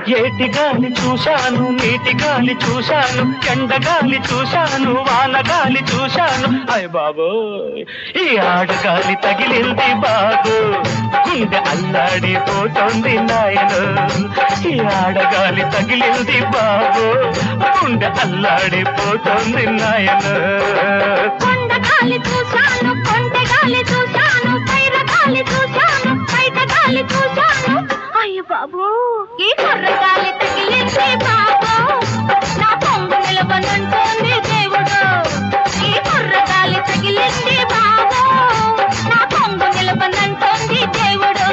ఏటి గాలి చూశాను నీటి గాలి చూశాను ఎండగాలి చూశాను వానగాలి చూశాను అయ్య బాబు ఈ ఆడగాలి తగిలింది బాబు గుండె అల్లాడిపోతుంది నాయను ఈ ఆడగాలి తగిలింది బాబు గుండె అల్లాడిపోతుంది నాయను కొండ గాలి చూశాను కొండ గాలి చూశాను పైర గాలి చూశాను బయట గాలి చూశాను అయ్య బాబు ఈ కర్ర గాలి తగిలింది బాబు నా పొంగు నిలవనంటోంది దేవుడు ఈ కర్ర గాలి తగిలింది బాబు నా పొంగు నిలవనంటోంది దేవుడు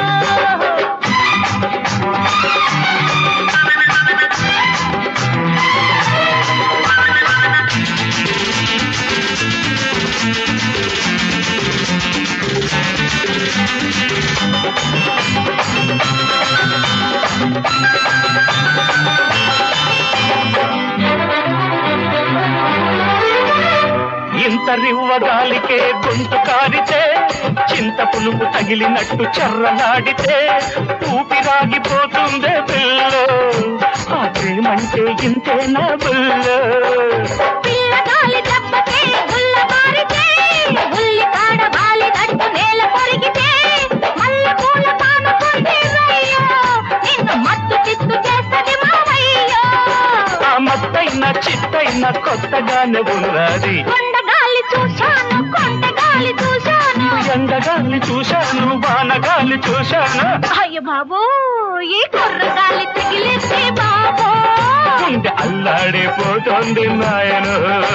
ఇంత రివ్వ గాలికే గొంతు కారితే చింత పులుపు తగిలినట్టు చర్రనాడితే ఊపిరాగిపోతుందే పిల్లో ఆ ప్రేమంటే ఇంతేనా బుల్లో పిల్ల గాలి దెబ్బకే గుల్ల మారితే ఉల్లి కాడ వాలి గట్టు నేల కొరిగితే మల్ల పూల పాన పొందిరయ్యో నిన్ను మత్తు చిత్తు చేస్తది మావయ్యో ఆ మత్తైన చిత్తైన కొత్తగానే ఉన్నది కొండ గాలి చూశాను కొండ గాలి చూశాను ఎండగాలి చూశాను వానగాలి చూశాను అయ్య బాబు ఈ కుర్ర గాలి తగిలింది బాబు గుండె అల్లాడిపోతుంది నాయను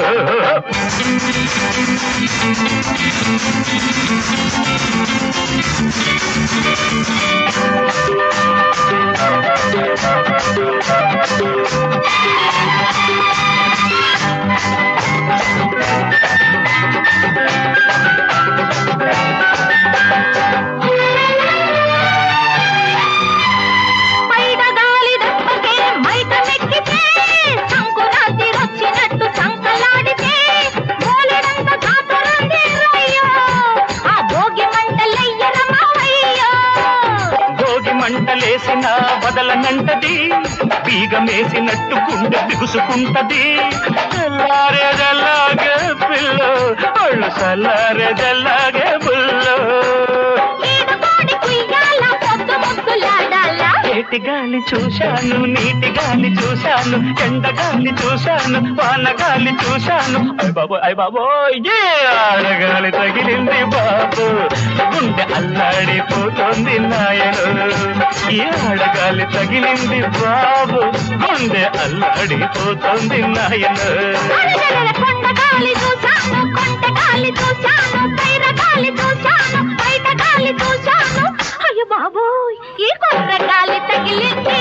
పైన గాలి దెబ్బకే మైక నెక్కితే సంకురాతి వచ్చినట్టు సంకలాడితే మూలడంత కాతరంది రయ్యో ఆ భోగి మంటలెయ్యర మావయ్యో భోగి మంటలేసిన వదలనంటది బీగమేసినట్టు గుండె బిగుసుకుంటది చల్లారేదలాగే పిల్ల ఒళ్ళు చల్లారేదలాగే బుల్లో ఈడు కోడి కుయ్యాల పొద్దు ముగ్గులాడాలా ఏటి గాలి చూశాను నీటి గాలి చూశాను ఎండ గాలి చూశాను వాన గాలి చూశాను అయ్ బాబు అయ్ బాబో ఏ ఆడగాలి తగిలింది బాబు గుండె అల్లాడిపోతుంది నాయను ఈ ఆడగాలి తగిలింది బాబు గుండె అల్లాడిపోతుంది నాయను అరగరల కొండ గాలి చూశాను కొండ గాలి చూశాను పైర గాలి చూశాను బయట గాలి చూశాను అయ్య బాబోయ్ ఈ కొర్ర గాలి తగిలింది